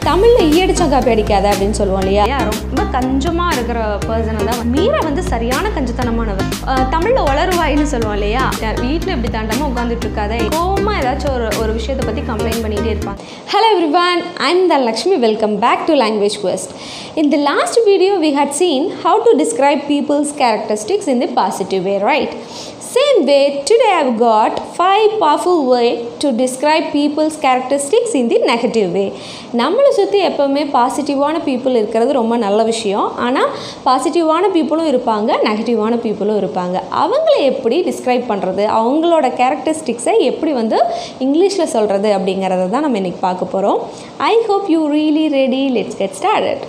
தமிழில் ஈயடிச்சா காப்பி அடிக்காத அப்படின்னு சொல்லுவோம் இல்லையா ரொம்ப கஞ்சமாக இருக்கிற பர்சனை தான் மீரா வந்து சரியான கஞ்சத்தனமானவர் தமிழில் வளருவாயின்னு சொல்லுவோம் இல்லையா வீட்டில் இப்படி தாண்டாமல் உட்காந்துட்டு இருக்காத கோவமாக ஏதாச்சும் ஒரு ஒரு விஷயத்தை பற்றி கம்ப்ளைண்ட் பண்ணிகிட்டே இருப்பாங்க hello everyone I'm the Lakshmi welcome back to language quest in the last video we had seen how to describe people's characteristics in the positive way right same way today i've got five powerful way to describe people's characteristics in the negative way நம்மளை சுற்றி எப்போவுமே பாசிட்டிவான people இருக்கிறது ரொம்ப நல்ல விஷயம் ஆனால் பாசிட்டிவான பீப்புளும் இருப்பாங்க நெகட்டிவான பீப்புளும் இருப்பாங்க அவங்கள எப்படி டிஸ்கிரைப் பண்ணுறது அவங்களோட கேரக்டரிஸ்டிக்ஸை எப்படி வந்து இங்கிலீஷில் சொல்கிறது அப்படிங்கிறத தான் நம்ம இன்றைக்கி பார்க்க போகிறோம் I hope you really ready let's get started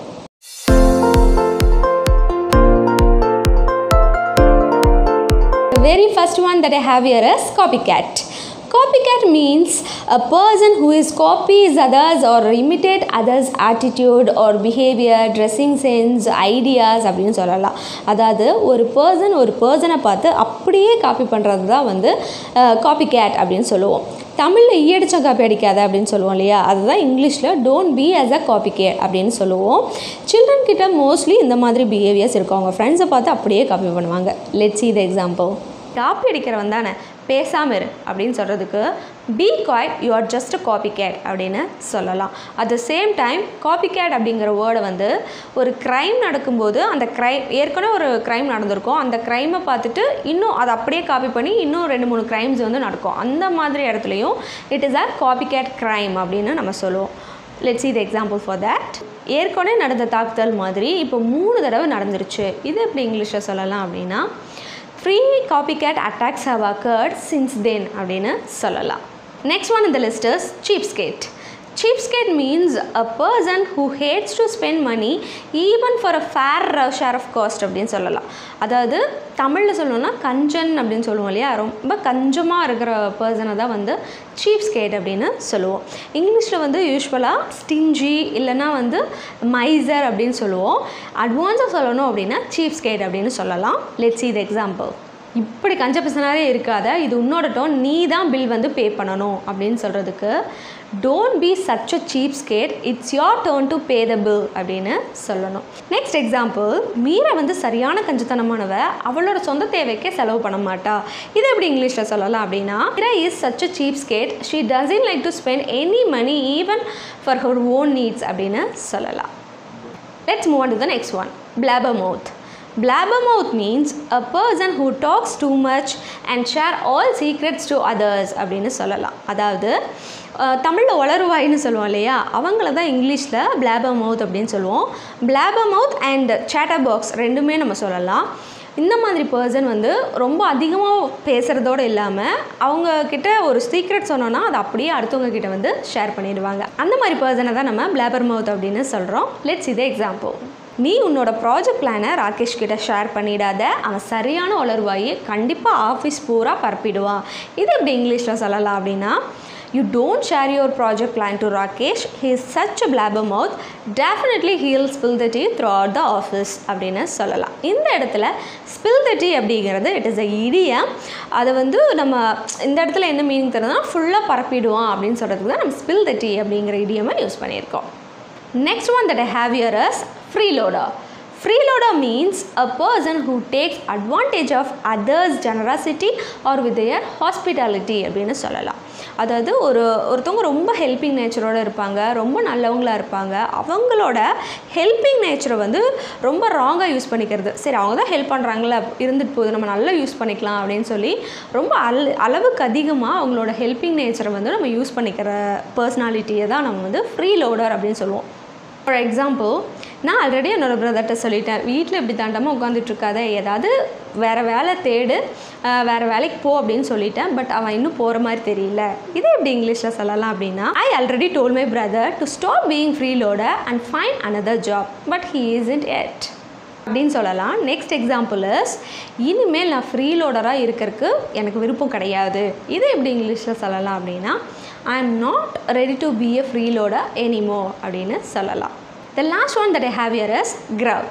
The very first one that I have here is copycat. Copycat means a person who is copies others or imitate others attitude or behavior, dressing sense, ideas அப்படின்னு சொல்லலாம் அதாவது ஒரு person ஒரு பர்சனை பார்த்து அப்படியே copy பண்ணுறது தான் வந்து காப்பி கேட் அப்படின்னு சொல்லுவோம் தமிழில் ஈயடிச்சா காப்பி அடிக்காத அப்படின்னு சொல்லுவோம் இல்லையா அதுதான் இங்கிலீஷில் don't be as a copy cat அப்படின்னு சொல்லுவோம் சில்ட்ரன் கிட்ட மோஸ்ட்லி இந்த மாதிரி பிஹேவியர்ஸ் இருக்கும் அவங்க ஃப்ரெண்ட்ஸை பார்த்து அப்படியே காப்பி பண்ணுவாங்க let's see the example copy அடிக்கிறவன் தானே பேசாமல் இரு அப்படின்னு சொல்கிறதுக்கு because you are just copy cat அப்படின்னு சொல்லலாம் at the same time copy cat அப்படிங்கிற வேர்டை வந்து ஒரு க்ரைம் நடக்கும்போது அந்த க்ரைம் ஏற்கனவே ஒரு க்ரைம் நடந்திருக்கும் அந்த க்ரைமை பார்த்துட்டு இன்னும் அதை அப்படியே காப்பி பண்ணி இன்னும் ரெண்டு மூணு க்ரைம்ஸ் வந்து நடக்கும் அந்த மாதிரி இடத்துலையும் it is a copy cat crime அப்படின்னு நம்ம சொல்லுவோம் let's see the example for that ஏற்கனவே நடந்த தாக்குதல் மாதிரி இப்போ மூணு தடவை நடந்துருச்சு இது எப்படி இங்கிலீஷில் சொல்லலாம் அப்படின்னா three copy cat attacks have occurred since then அப்படின்னு சொல்லலாம் நெக்ஸ்ட் ஒன் இந்த list is cheapskate cheapskate means a person who hates to spend money even for a fair share of cost அப்படின்னு சொல்லலாம் அதாவது தமிழில் சொல்லணும்னா கஞ்சன் அப்படின்னு சொல்லுவோம் இல்லையா ரொம்ப கஞ்சமாக இருக்கிற பர்சனை தான் வந்து சீப் ஸ்கேட் அப்படின்னு சொல்லுவோம் இங்கிலீஷில் வந்து யூஸ்வலாக ஸ்டிஞ்சி இல்லைன்னா வந்து மைசர் அப்படின்னு சொல்லுவோம் அட்வான்ஸாக சொல்லணும் அப்படின்னா சீப் ஸ்கேட் அப்படின்னு சொல்லலாம் லெட்ஸ் இது எக்ஸாம்பிள் இப்படி கஞ்ச பிசனாரே இருக்காத இது உன்னோட டோன் நீ தான் பில் வந்து பே பண்ணணும் அப்படின்னு சொல்கிறதுக்கு don't be such a cheapskate it's your turn to pay the bill அப்படின்னு சொல்லணும் நெக்ஸ்ட் எக்ஸாம்பிள் மீரா வந்து சரியான கஞ்சத்தனமானவ அவளோட சொந்த தேவைக்கே செலவு பண்ண மாட்டா இது எப்படி இங்கிலீஷில் சொல்லலாம் அப்படின்னா Meera is such a cheapskate she doesn't like to spend any money even for her own needs அப்படின்னு சொல்லலாம் let's move on to the next one blabbermouth blabbermouth means a person who talks too much and share all secrets to others அப்படின்னு சொல்லலாம் அதாவது தமிழில் வளருவாயின்னு சொல்லுவோம் இல்லையா அவங்கள தான் இங்கிலீஷில் பிளாபர் மவுத் அப்படின்னு சொல்லுவோம் blabbermouth and chatterbox ரெண்டுமே நம்ம சொல்லலாம் இந்த மாதிரி பர்சன் வந்து ரொம்ப அதிகமாக பேசுகிறதோடு இல்லாமல் அவங்க கிட்ட ஒரு சீக்ரெட் சொன்னோன்னா அதை அப்படியே அடுத்தவங்க கிட்ட வந்து ஷேர் பண்ணிடுவாங்க அந்த மாதிரி பர்சனை தான் நம்ம பிளாபர் மவுத் அப்படின்னு சொல்கிறோம் லெட்ஸ் இதே எக்ஸாம்பிள் நீ உன்னோட ப்ராஜெக்ட் பிளானை ராகேஷ் கிட்ட ஷேர் பண்ணிடாத அவன் சரியான உளருவாயி கண்டிப்பாக ஆஃபீஸ் பூரா பரப்பிடுவான் இது எப்படி இங்கிலீஷில் சொல்லலாம் அப்படின்னா you don't share your project plan to Rakesh he is such a blabbermouth definitely he'll spill the tea throughout the office அப்படின்னு சொல்லலாம் இந்த இடத்துல ஸ்பில் த டீ அப்படிங்கிறது இட் இஸ் அ இடியம் அதை வந்து நம்ம இந்த இடத்துல என்ன மீனிங் தருதுன்னா ஃபுல்லாக பரப்பிடுவான் அப்படின்னு சொல்கிறதுக்கு தான் நம்ம ஸ்பில் த டீ அப்படிங்கிற இடியமை யூஸ் பண்ணியிருக்கோம் Next one that I have here is freeloader. Freeloader means a person who takes advantage of others' generosity or with their hospitality அப்படின்னு சொல்லலாம் அதாவது ஒரு ஒருத்தவங்க ரொம்ப ஹெல்பிங் நேச்சரோடு இருப்பாங்க ரொம்ப நல்லவங்களாக இருப்பாங்க அவங்களோட ஹெல்பிங் நேச்சரை வந்து ரொம்ப ராங்காக யூஸ் பண்ணிக்கிறது சரி அவங்க தான் ஹெல்ப் பண்ணுறாங்களே இருந்துட்டு போகுது நம்ம நல்லா யூஸ் பண்ணிக்கலாம் அப்படின்னு சொல்லி ரொம்ப அல் அளவுக்கு அதிகமாக அவங்களோட ஹெல்பிங் நேச்சரை வந்து நம்ம யூஸ் பண்ணிக்கிற பர்சனாலிட்டியை தான் நம்ம வந்து ஃப்ரீ லோடர் அப்படின்னு சொல்லுவோம் ஃபார் எக்ஸாம்பிள் நான் ஆல்ரெடி என்னோடய பிரதர்கிட்ட சொல்லிட்டேன் வீட்டில் இப்படி தாண்டாமல் உட்காந்துட்ருக்காத ஏதாவது வேறு வேலை தேடு வேறு வேலைக்கு போ அப்படின்னு சொல்லிட்டேன் பட் அவன் இன்னும் போகிற மாதிரி தெரியல இதை எப்படி இங்கிலீஷில் சொல்லலாம் அப்படின்னா I already told my brother to stop being freeloader and find another job but he isn't yet அப்படின்னு சொல்லலாம் நெக்ஸ்ட் எக்ஸாம்பிள் இஸ் இனிமேல் நான் ஃப்ரீ லோடராக இருக்கிறதுக்கு எனக்கு விருப்பம் கிடையாது இது எப்படி இங்கிலீஷில் சொல்லலாம் அப்படின்னா I am not ready to be a freeloader anymore அப்படின்னு சொல்லலாம் the last one that I have here is grouch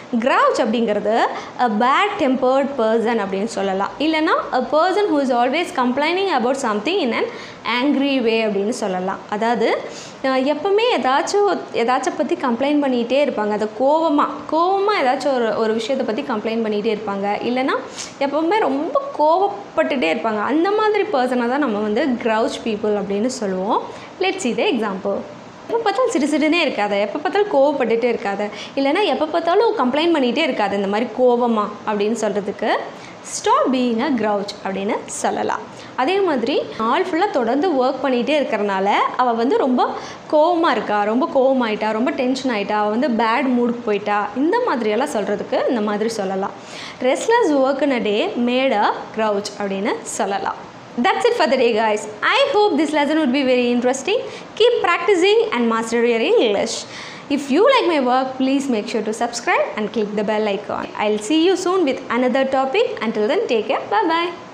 grouch அப்படிங்கிறது அ பேட் டெம்பர்ட் பர்சன் அப்படின்னு சொல்லலாம் இல்லைனா a person who is always complaining about something in an angry way அப்படின்னு சொல்லலாம் அதாவது அஹ், எப்பவுமே ஏதாச்சும் ஏதாச்சும் பற்றி கம்ப்ளைண்ட் பண்ணிகிட்டே இருப்பாங்க அது கோவமாக கோவமாக ஏதாச்சும் ஒரு ஒரு விஷயத்தை பற்றி கம்ப்ளைண்ட் பண்ணிகிட்டே இருப்பாங்க இல்லைனா எப்பவுமே ரொம்ப கோவப்பட்டுட்டே இருப்பாங்க அந்த மாதிரி பர்சனை தான் நம்ம வந்து கிரவுச் பீப்புள் அப்படின்னு சொல்லுவோம் லெட்ஸ் இது எக்ஸாம்பிள் எப்போ பார்த்தாலும் சிடு சிடுனே இருக்காத எப்போ பார்த்தாலும் கோவப்பட்டுட்டே இருக்காத இல்லைன்னா எப்போ பார்த்தாலும் கம்ப்ளைண்ட் பண்ணிகிட்டே இருக்காது இந்த மாதிரி கோவமா அப்படின்னு சொல்கிறதுக்கு ஸ்டாப் பீயிங் அ கிரவுச் அப்படின்னு சொல்லலாம் அதே மாதிரி ஆள் ஃபுல்லாக தொடர்ந்து ஒர்க் பண்ணிகிட்டே இருக்கிறனால அவள் வந்து ரொம்ப கோவமாக இருக்கா ரொம்ப கோவமாயிட்டா ரொம்ப டென்ஷன் ஆகிட்டா அவள் வந்து பேட் மூடுக்கு போயிட்டா இந்த மாதிரியெல்லாம் சொல்கிறதுக்கு இந்த மாதிரி சொல்லலாம் restless work in a day made a grouch அப்படின்னு சொல்லலாம் That's it for the day, guys. I hope this lesson would be very interesting. Keep practicing and master your English. If you like my work, please make sure to subscribe and click the bell icon. I'll see you soon with another topic. Until then, take care. Bye bye.